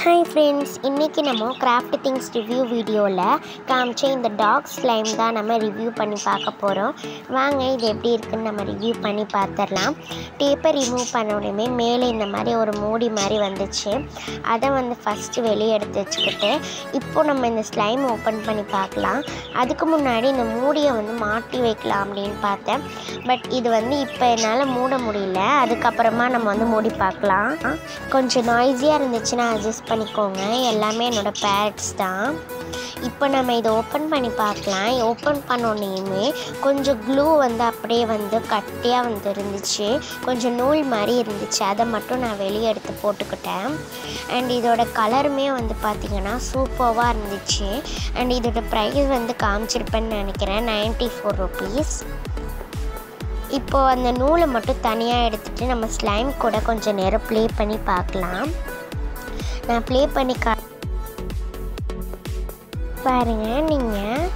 hi friends இன்றைக்கி நம்ம craft things review வீடியோவில் காமிச்ச இந்த டாக் ஸ்லைம் தான் நம்ம ரிவ்யூ பண்ணி பார்க்க போகிறோம் வாங்க இது எப்படி இருக்குன்னு நம்ம ரிவ்யூ பண்ணி பார்த்துடலாம் டேப்பை ரிமூவ் பண்ண உடனே மேலே இந்த மாதிரி ஒரு மூடி மாதிரி வந்துச்சு அதை வந்து ஃபஸ்ட்டு வெளியே எடுத்து வச்சுக்கிட்டு இப்போ நம்ம இந்த ஸ்லைம் ஓப்பன் பண்ணி பார்க்கலாம் அதுக்கு முன்னாடி இந்த மூடியை வந்து மாட்டி வைக்கலாம் அப்படின்னு பார்த்தேன் பட் இது வந்து இப்போ என்னால் மூட முடியல அதுக்கப்புறமா நம்ம வந்து மூடி பார்க்கலாம் கொஞ்சம் நாய்ஸியாக இருந்துச்சுன்னா அட்ஜஸ்ட் பண்ணிக்கோங்க எல்லாமே என்னோடய பேரட்ஸ் தான் இப்போ நம்ம இதை ஓப்பன் பண்ணி பார்க்கலாம் ஓப்பன் பண்ணோன்னேயுமே கொஞ்சம் க்ளூ வந்து அப்படியே வந்து கட்டியாக வந்து இருந்துச்சு கொஞ்சம் நூல் மாதிரி இருந்துச்சு அதை மட்டும் நான் வெளியே எடுத்து போட்டுக்கிட்டேன் அண்ட் இதோட கலருமே வந்து பார்த்திங்கன்னா சூப்பராக இருந்துச்சு அண்ட் இதோட ப்ரைஸ் வந்து காமிச்சிருப்பேன்னு நினைக்கிறேன் நைன்ட்டி ஃபோர் ருபீஸ் இப்போ அந்த நூலை மட்டும் தனியாக எடுத்துகிட்டு நம்ம ஸ்லைம் கூட கொஞ்சம் நேரம் ப்ளே பண்ணி பார்க்கலாம் நான் ப்ளே பண்ணி கா பாருங்க நீங்கள்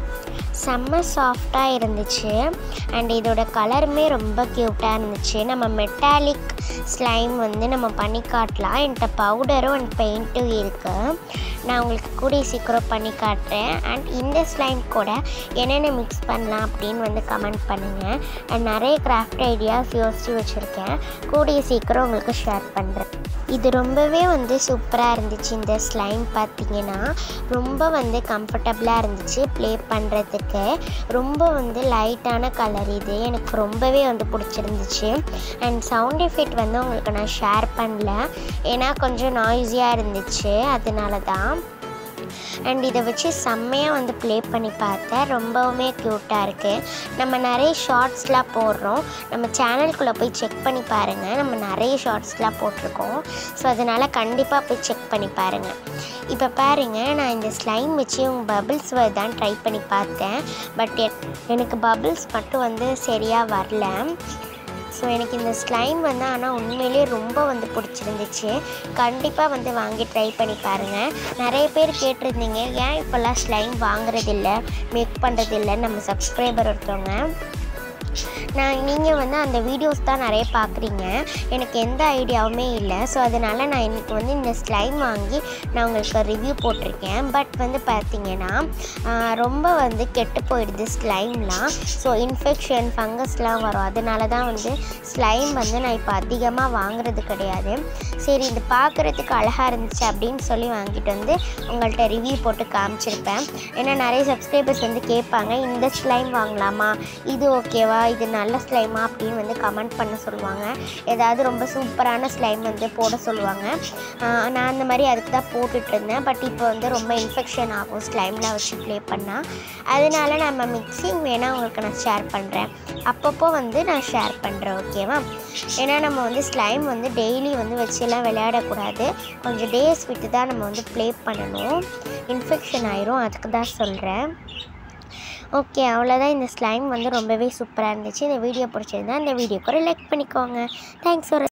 செம்ம சாஃப்டாக இருந்துச்சு அண்ட் இதோட கலருமே ரொம்ப க்யூட்டாக இருந்துச்சு நம்ம மெட்டாலிக் ஸ்லைம் வந்து நம்ம பண்ணி காட்டலாம் என்கிட்ட பவுடரும் அண்ட் பெயிண்ட்டும் இருக்குது நான் உங்களுக்கு கூடிய சீக்கிரம் பண்ணி காட்டுறேன் அண்ட் இந்த ஸ்லைம் கூட என்னென்ன மிக்ஸ் பண்ணலாம் அப்படின்னு வந்து கமெண்ட் பண்ணுங்கள் அண்ட் நிறைய கிராஃப்ட் ஐடியாஸ் யோசித்து வச்சுருக்கேன் கூடிய சீக்கிரம் உங்களுக்கு ஷேர் பண்ணுறேன் இது ரொம்பவே வந்து சூப்பராக இருந்துச்சு இந்த ஸ்லைம் பார்த்தீங்கன்னா ரொம்ப வந்து கம்ஃபர்டபுளாக இருந்துச்சு ப்ளே பண்ணுறதுக்கு ரொம்ப வந்து லைட்டான கலர் இது எனக்கு ரொம்பவே வந்து பிடிச்சிருந்துச்சு அண்ட் சவுண்ட் எஃபெக்ட் வந்து உங்களுக்கு நான் ஷேர் பண்ணல ஏன்னா கொஞ்சம் நாய்ஸியாக இருந்துச்சு அதனால தான் அண்ட் இதை வச்சு செம்மையாக வந்து ப்ளே பண்ணி பார்த்தேன் ரொம்பவுமே க்யூட்டாக இருக்குது நம்ம நிறைய ஷார்ட்ஸ்லாம் போடுறோம் நம்ம சேனலுக்குள்ளே போய் செக் பண்ணி பாருங்கள் நம்ம நிறைய ஷார்ட்ஸ்லாம் போட்டிருக்கோம் ஸோ அதனால் கண்டிப்பாக போய் செக் பண்ணி பாருங்கள் இப்போ பாருங்கள் நான் இந்த ஸ்லைம் வச்சு உங்கள் பபிள்ஸ் வருதான்னு ட்ரை பண்ணி பார்த்தேன் பட் எனக்கு பபிள்ஸ் மட்டும் வந்து சரியாக வரல ஸோ எனக்கு இந்த ஸ்லைம் வந்து ஆனால் உண்மையிலேயே ரொம்ப வந்து பிடிச்சிருந்துச்சு கண்டிப்பாக வந்து வாங்கி ட்ரை பண்ணி பாருங்கள் நிறைய பேர் கேட்டிருந்தீங்க ஏன் இப்போல்லாம் ஸ்லைம் வாங்குறதில்ல மேக் பண்ணுறதில்ல நம்ம சப்ஸ்கிரைபர் ஒருத்தவங்க நான் நீங்கள் வந்து அந்த வீடியோஸ் தான் நிறைய பார்க்குறீங்க எனக்கு எந்த ஐடியாவுமே இல்லை ஸோ அதனால் நான் இன்றைக்கி வந்து இந்த ஸ்லைம் வாங்கி நான் உங்களுக்கு ரிவ்யூ போட்டிருக்கேன் பட் வந்து பார்த்தீங்கன்னா ரொம்ப வந்து கெட்டு போயிடுது ஸ்லைம்லாம் ஸோ இன்ஃபெக்ஷன் ஃபங்கஸ்லாம் வரும் அதனால தான் வந்து ஸ்லைம் வந்து நான் இப்போ அதிகமாக வாங்குறது கிடையாது சரி இது பார்க்குறதுக்கு அழகாக இருந்துச்சு அப்படின்னு சொல்லி வாங்கிட்டு வந்து உங்கள்கிட்ட ரிவ்யூ போட்டு காமிச்சிருப்பேன் ஏன்னா நிறைய சப்ஸ்கிரைபர்ஸ் வந்து கேட்பாங்க இந்த ஸ்லைம் வாங்கலாமா இது ஓகேவா இது நல்ல ஸ்லைமா அப்படின்னு வந்து கமெண்ட் பண்ண சொல்லுவாங்க ஏதாவது ரொம்ப சூப்பரான ஸ்லைம் வந்து போட சொல்லுவாங்க நான் அந்த மாதிரி அதுக்கு தான் போட்டுட்டு இருந்தேன் பட் இப்போ வந்து ரொம்ப இன்ஃபெக்ஷன் ஆகும் ஸ்லைம்லாம் வச்சு ப்ளே பண்ணால் அதனால நம்ம மிக்சிங் வேணால் உங்களுக்கு நான் ஷேர் பண்ணுறேன் அப்பப்போ வந்து நான் ஷேர் பண்ணுறேன் ஓகேவா ஏன்னா நம்ம வந்து ஸ்லைம் வந்து டெய்லி வந்து வச்சுலாம் விளையாடக்கூடாது கொஞ்சம் டேஸ் விட்டு தான் நம்ம வந்து ப்ளே பண்ணணும் இன்ஃபெக்ஷன் ஆயிரும் அதுக்கு தான் சொல்கிறேன் ஓகே அவ்வளோதான் இந்த ஸ்லைம் வந்து ரொம்பவே சூப்பராக இருந்துச்சு இந்த வீடியோ பிடிச்சிருந்தா இந்த வீடியோக்கு ஒரு லைக் பண்ணிக்கோங்க தேங்க்ஸ் ஃபார்